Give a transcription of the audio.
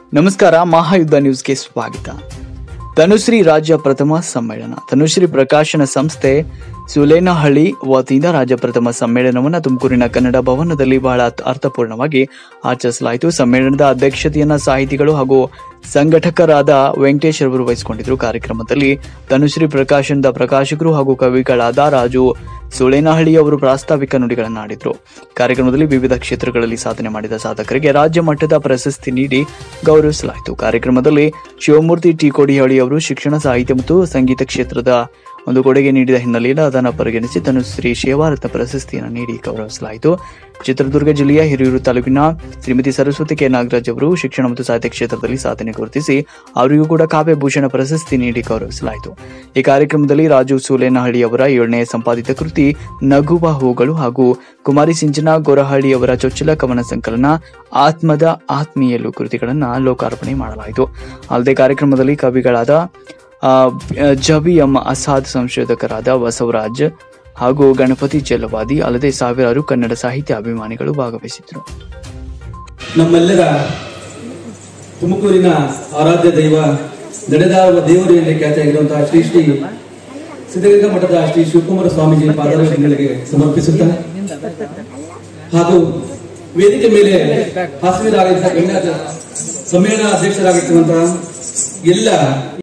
ನಮಸ್ಕಾರ ಮಹಾಯುದ್ಧ ನ್ಯೂಸ್ಗೆ ಸ್ವಾಗತ ತನುಶ್ರೀ ರಾಜ್ಯ ಪ್ರಥಮ ಸಮ್ಮೇಳನ ತನುಶ್ರೀ ಪ್ರಕಾಶನ ಸಂಸ್ಥೆ ಸುಲೇನಹಳ್ಳಿ ವತಿಯಿಂದ ರಾಜ್ಯ ಪ್ರಥಮ ಸಮ್ಮೇಳನವನ್ನು ತುಮಕೂರಿನ ಕನ್ನಡ ಭವನದಲ್ಲಿ ಬಹಳ ಅರ್ಥ- ಅರ್ಥಪೂರ್ಣವಾಗಿ ಆಚರಿಸಲಾಯಿತು ಸಮ್ಮೇಳನದ ಅಧ್ಯಕ್ಷತೆಯನ್ನ ಸಾಹಿತಿಗಳು ಹಾಗೂ ಸಂಘಟಕರಾದ ವೆಂಕಟೇಶ್ ಅವರು ವಹಿಸಿಕೊಂಡಿದ್ರು ಕಾರ್ಯಕ್ರಮದಲ್ಲಿ ತನುಶ್ರೀ ಪ್ರಕಾಶನದ ಪ್ರಕಾಶಕರು ಹಾಗೂ ಕವಿಗಳಾದ ರಾಜು ಸುಳೇನಹಳ್ಳಿ ಅವರು ಪ್ರಾಸ್ತಾವಿಕ ನುಡಿಗಳನ್ನಾಡಿದ್ರು ಕಾರ್ಯಕ್ರಮದಲ್ಲಿ ವಿವಿಧ ಕ್ಷೇತ್ರಗಳಲ್ಲಿ ಸಾಧನೆ ಮಾಡಿದ ಸಾಧಕರಿಗೆ ರಾಜ್ಯ ಮಟ್ಟದ ಪ್ರಶಸ್ತಿ ನೀಡಿ ಗೌರವಿಸಲಾಯಿತು ಕಾರ್ಯಕ್ರಮದಲ್ಲಿ ಶಿವಮೂರ್ತಿ ಟಿ ಕೋಡಿಹಳ್ಳಿ ಅವರು ಶಿಕ್ಷಣ ಸಾಹಿತ್ಯ ಮತ್ತು ಸಂಗೀತ ಕ್ಷೇತ್ರದ ಒಂದು ಕೊಡುಗೆ ನೀಡಿದ ಹಿನ್ನೆಲೆಯಲ್ಲಿ ಅದನ್ನು ಪರಿಗಣಿಸಿ ತನುಶ್ರೀ ಸೇವಾರತ್ನ ಪ್ರಶಸ್ತಿಯನ್ನು ನೀಡಿ ಗೌರವಿಸಲಾಯಿತು ಚಿತ್ರದುರ್ಗ ಜಿಲ್ಲೆಯ ಹಿರಿಯೂರು ತಾಲೂಕಿನ ಶ್ರೀಮತಿ ಸರಸ್ವತಿ ಕೆ ನಾಗರಾಜ್ ಅವರು ಶಿಕ್ಷಣ ಮತ್ತು ಸಾಹಿತ್ಯ ಕ್ಷೇತ್ರದಲ್ಲಿ ಸಾಧನೆ ಗುರುತಿಸಿ ಅವರಿಗೂ ಕೂಡ ಕಾವ್ಯ ಭೂಷಣ ಪ್ರಶಸ್ತಿ ನೀಡಿ ಗೌರವಿಸಲಾಯಿತು ಈ ಕಾರ್ಯಕ್ರಮದಲ್ಲಿ ರಾಜು ಸೂಲೇನಹಳ್ಳಿ ಅವರ ಏಳನೇ ಸಂಪಾದಿತ ಕೃತಿ ನಗುವ ಹೂಗಳು ಹಾಗೂ ಕುಮಾರಿ ಸಿಂಚನ ಗೊರಹಳ್ಳಿ ಅವರ ಚೊಚ್ಚಲ ಕವನ ಸಂಕಲನ ಆತ್ಮದ ಆತ್ಮೀಯಲು ಕೃತಿಗಳನ್ನ ಲೋಕಾರ್ಪಣೆ ಮಾಡಲಾಯಿತು ಅಲ್ಲದೆ ಕಾರ್ಯಕ್ರಮದಲ್ಲಿ ಕವಿಗಳಾದ ಆ, ಜಬಿ ಎಂ ಅಸಾದ್ ಸಂಶೋಧಕರಾದ ಬಸವರಾಜ್ ಹಾಗೂ ಗಣಪತಿ ಚೆಲವಾದಿ ಅಲ್ಲದೆ ಸಾವಿರಾರು ಕನ್ನಡ ಸಾಹಿತ್ಯ ಅಭಿಮಾನಿಗಳು ಭಾಗವಹಿಸಿದ್ರು ನಮ್ಮೆಲ್ಲರ ತುಮಕೂರಿನ ಆರಾಧ್ಯ ದೈವ ನಡೆದಾಡುವ ದೇವರು ಎಂದೇ ಖ್ಯಾತಿಯಾಗಿರುವಂತಹ ಶ್ರೀ ಶ್ರೀ ಸಿದ್ಧಗಂಗಾ ಮಠದ ಶ್ರೀ ಶಿವಕುಮಾರ ಸ್ವಾಮೀಜಿ ಪಾದಗಳಿಗೆ ಸಮರ್ಪಿಸುತ್ತಾರೆ ಹಾಗೂ ವೇದಿಕೆ ಮೇಲೆ ಹಾಸನರಾಗಿದ್ದ ಗಣ್ಯ ಸಮ್ಮೇಳನ ಅಧ್ಯಕ್ಷರಾಗಿರುವಂತಹ ಎಲ್ಲ